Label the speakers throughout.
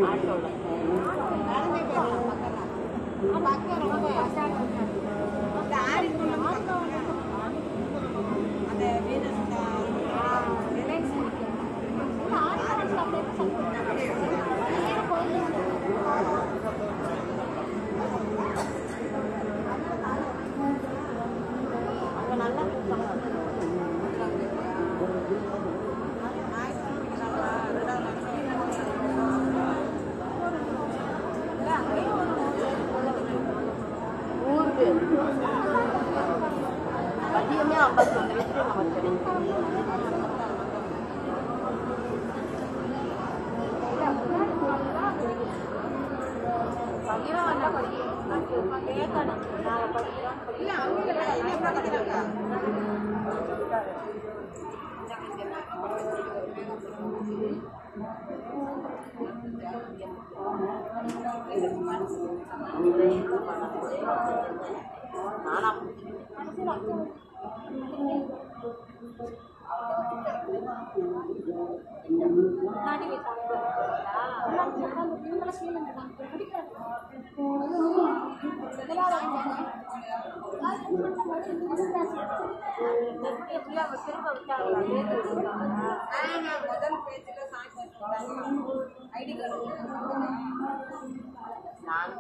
Speaker 1: ஊருக்கு மதியமே ஐம்பத்தொன்று லிட்டர் நமக்கு பகிரம் வந்தா படிக்கணும் கேட்கணும் நான் படிக்கிறோம் நானா திரும்ப விட்டாங்களா
Speaker 2: முதல் பேஜ்ல ஐடி கார்டு
Speaker 1: நான்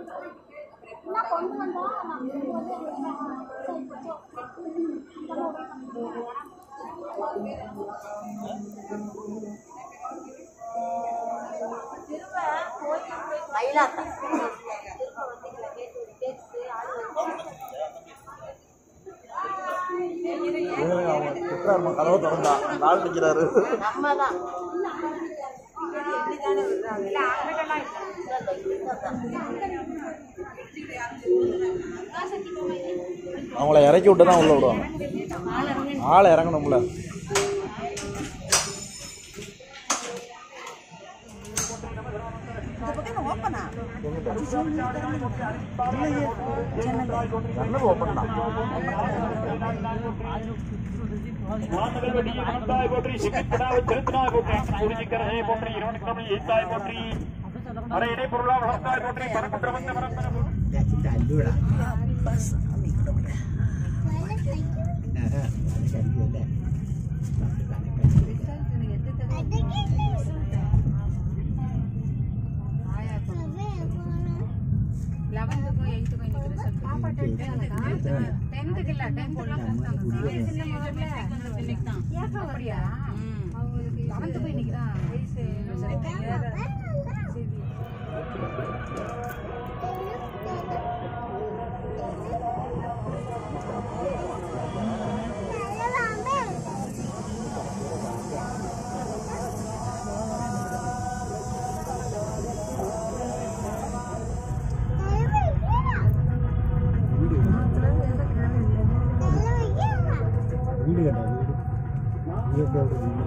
Speaker 1: மயிலாத்தா
Speaker 3: அவங்க திட்டுறாருமா கதவை திறந்தா அந்த ஆள் நிற்கிறாரு
Speaker 1: நம்ம தான்
Speaker 3: அவங்கள இறக்கி விட்டு தான் உள்ள விடுவாங்க ஆளை இறங்கணும்ல
Speaker 2: ஓப்பனா
Speaker 3: ஜன்னல் ஓப்பன் தான்
Speaker 4: வானவில் வெடி வந்தாய் போற்றி சிக்கித்தனாவை செலுத்தினாய் போற்றி புரிஞ்சிக்கிறதே போற்றி இறைவனுக்கு நம்மை ஈத்தாய் போற்றி அரை இடை பொருளா வளர்த்தாய் போற்றி பரங்குன்ற வந்த மரம்பெற போற்றி.
Speaker 2: லெவன்த்துக்கும் எயித்துக்கும் இன்னைக்கு ரிசல்ட் டென்த்துக்கு இல்ல டென்த்துலாம் அப்படியா லெவன்த்துக்கும் இன்னைக்கு தான்
Speaker 3: வீடு கட்டா வீடு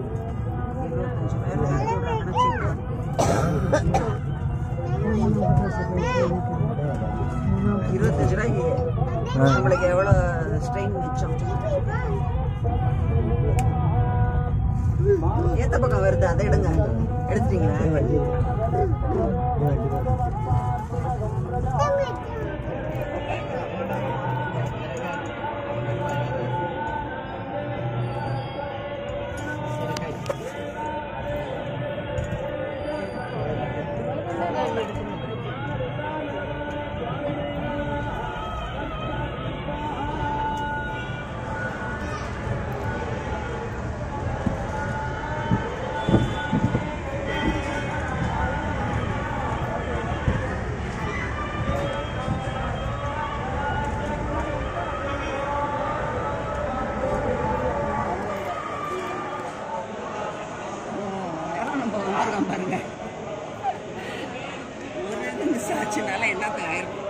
Speaker 5: இருபத்தஞ்சு ரூபாய்க்கு உங்களுக்கு எவ்வளோ ஸ்ட்ரெயின் மிச்சம் ஏத்த பக்கம் வருது அதை எடுங்க எடுத்துட்டீங்களா நம்ம வந்துருக்கோம் பாருங்க ஒரு இது மிஸ் ஆச்சுனால என்னத்த ஆயிருக்கும்